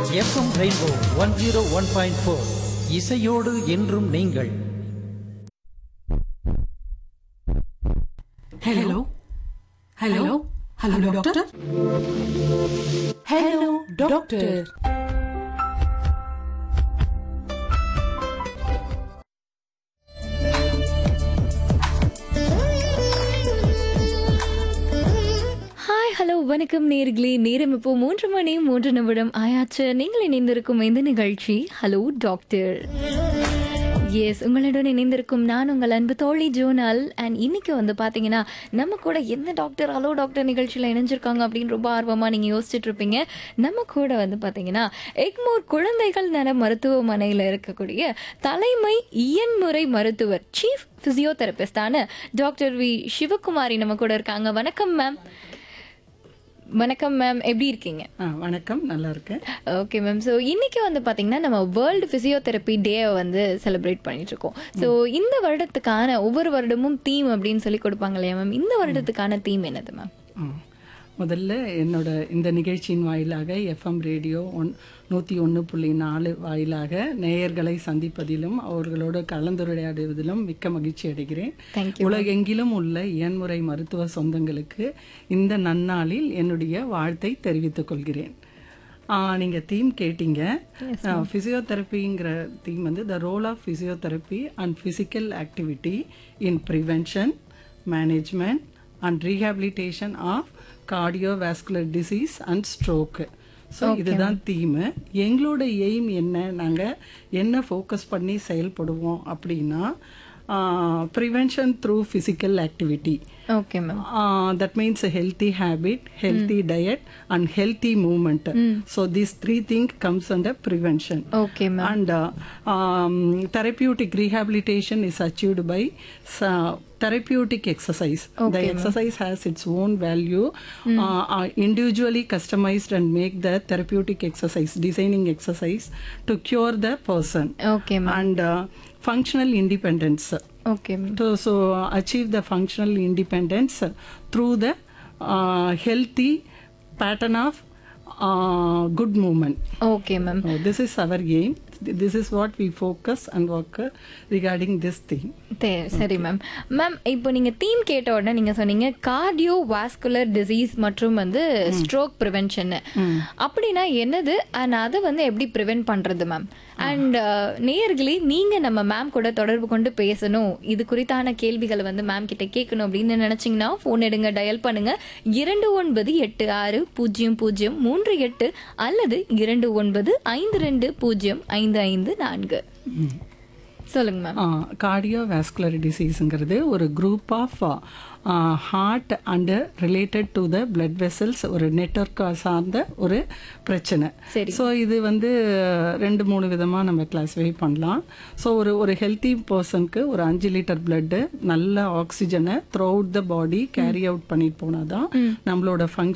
FM rainbow one zero one point four இசையோடு என்றும் நீங்கள் hello hello hello doctor hello doctor hi hello வணக்கம் நேர்களே நேரம் இப்போ மூன்று மணி மூன்று நிமிடம் ஆயாச்சு நீங்கள் இணைந்திருக்கும் இந்த நிகழ்ச்சி ஹலோ டாக்டர் எஸ் உங்களுடன் இணைந்திருக்கும் நான் உங்கள் அன்பு தோழி ஜோனல் அண்ட் இன்னைக்கு வந்து பார்த்தீங்கன்னா நம்ம கூட எந்த டாக்டர் ஹலோ டாக்டர் நிகழ்ச்சியில் இணைஞ்சிருக்காங்க அப்படின்னு ரொம்ப ஆர்வமாக நீங்கள் யோசிச்சுட்டு இருப்பீங்க நம்ம கூட வந்து பார்த்தீங்கன்னா எக்மோர் குழந்தைகள் நல மருத்துவமனையில் இருக்கக்கூடிய தலைமை இயன்முறை மருத்துவர் சீஃப் ஃபிசியோதெரபிஸ்டான டாக்டர் வி சிவகுமாரி நம்ம கூட இருக்காங்க வணக்கம் மேம் வணக்கம் மேம் எப்படி இருக்கீங்க ஆ வணக்கம் நல்லா இருக்கேன் ஓகே மேம் ஸோ இன்னைக்கு வந்து பார்த்தீங்கன்னா நம்ம வேர்ல்டு ஃபிசியோதெரப்பி டேவை வந்து செலிப்ரேட் பண்ணிட்டு இருக்கோம் ஸோ இந்த வருடத்துக்கான ஒவ்வொரு வருடமும் தீம் அப்படின்னு சொல்லி கொடுப்பாங்க இல்லையா மேம் இந்த வருடத்துக்கான தீம் என்னது மேம் ஆ. முதல்ல என்னோட இந்த நிகழ்ச்சியின் வாயிலாக எஃப்எம் ரேடியோ ஒன் நூற்றி ஒன்று புள்ளி நாலு வாயிலாக நேயர்களை சந்திப்பதிலும் அவர்களோடு கலந்துரையாடுவதிலும் மிக்க மகிழ்ச்சி அடைகிறேன் Thank உலகெங்கிலும் உள்ள இயன்முறை மருத்துவ சொந்தங்களுக்கு இந்த நன்னாளில் என்னுடைய வாழ்த்தை தெரிவித்துக் கொள்கிறேன் ஆ, நீங்க தீம் கேட்டீங்க ஃபிசியோதெரப்பிங்கிற தீம் வந்து the role of physiotherapy and physical activity in prevention management and rehabilitation of cardiovascular disease and stroke so இதுதான் தீமு எங்களோட எய்ம் என்ன நாங்கள் என்ன ஃபோக்கஸ் பண்ணி செயல்படுவோம் அப்படின்னா prevention through physical activity okay ma'am uh, that means a healthy habit healthy diet and healthy movement so these three things comes under prevention okay ma'am and uh, um, therapeutic rehabilitation is achieved by uh, therapeutic exercise the exercise has its own value uh, are individually customized and make the therapeutic exercise designing exercise to cure the person okay ma'am and uh, functional independence okay ma'am to so achieve the functional independence through the uh, healthy pattern of uh, good movement. Okay ma'am So this is our aim. This is what we focus and work uh, regarding this thing. சரி ma'am ma'am இப்போ நீங்க theme கேட்ட உடனே நீங்க சொன்னீங்க cardio vascular disease மற்றும் வந்து stroke prevention அப்படின்னா என்னது அண்ட் அதை வந்து எப்படி ப்ரிவென்ட் பண்றது மேம் அண்ட் நேயர்களே நீங்க நம்ம மேம் கூட தொடர்பு கொண்டு பேசணும் இது குறித்தான கேள்விகளை வந்து மேம் கிட்ட கேட்கணும் அப்படின்னு நினைச்சீங்கன்னா ஃபோன் எடுங்க டயல் பண்ணுங்க இரண்டு ஒன்பது எட்டு ஆறு பூஜ்ஜியம் பூஜ்ஜியம் மூன்று எட்டு அல்லது இரண்டு ஒன்பது ஐந்து ரெண்டு பூஜ்ஜியம் ஐந்து ஐந்து நான்கு சொல்லுங்க மேம் கார்டியோவாஸ்குலர் டிசீஸுங்கிறது ஒரு group of heart and related to the blood vessels ஒரு நெட்ஒர்க் சார்ந்த ஒரு பிரச்சனை சரி. ஸோ இது வந்து ரெண்டு மூணு விதமாக நம்ம கிளாஸிஃபை பண்ணலாம் ஸோ ஒரு ஒரு ஹெல்த்தி பர்சனுக்கு ஒரு அஞ்சு லிட்டர் பிளட்டு நல்ல ஆக்சிஜனை throughout the body carry out பண்ணிட்டு போனால் தான் நம்மளோட ஃபங்க்ஷன்